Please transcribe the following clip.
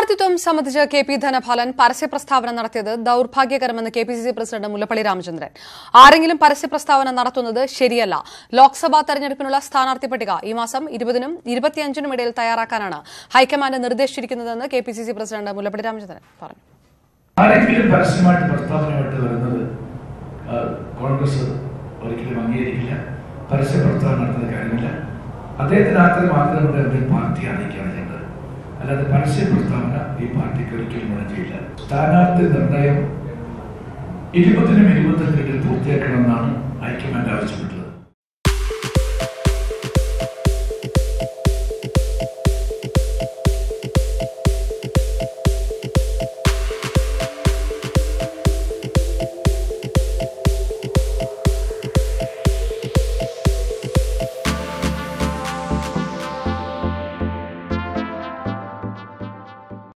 സ്ഥാനാർത്ഥിത്വം സംബന്ധിച്ച് K P Dhanapalan പരസ്യ പ്രസ്താവന നടത്തിയത് ദൌർഭാഗ്യകരമെന്ന് K P C C president Mullappally Ramachandran ആരെങ്കിലും പരസ്യ പ്രസ്താവന നടത്തുന്നത് ശരിയല്ല ലോക്സഭാ തെരഞ്ഞെടുപ്പിനുള്ള സ്ഥാനാർത്ഥി പട്ടിക ഈ മാസം ഇരുപതിനും ഇരുപത്തിയഞ്ചിനും ഇടയിൽ തയ്യാറാക്കാനാണ് ഹൈക്കമാൻഡ് നിർദ്ദേശിച്ചിരിക്കുന്നതെന്ന് K P C C president Mullappally Ramachandran പറഞ്ഞു ആരെങ്കിലും പരസ്യമായിട്ട് പ്രസ്താവനയായിട്ട് വരുന്നത് ആ, കോൺഗ്രസ് ഒരിക്കലും അംഗീകരിക്കില്ല പരസ്യ പ്രസ്താവന നടത്തുന്ന കാര്യമില്ല അദ്ദേഹത്തിന് അത്തരം ആഗ്രഹമുണ്ട് എങ്കിൽ പാർട്ടി അറിയിക്കുകയാണ് ചെയ്യേണ്ടത് അല്ലാതെ പരസ്യ പ്രസ്താവന ഈ പാർട്ടിക്ക് ഒരിക്കലും ഗുണം ചെയ്യില്ല സ്ഥാനാർത്ഥി നിർണയം ഇരുപതിനും ഇരുപത്തഞ്ചിനും പൂർത്തിയാക്കണമെന്നാണ് ഹൈക്കമാൻഡ് ആവശ്യപ്പെട്ടത്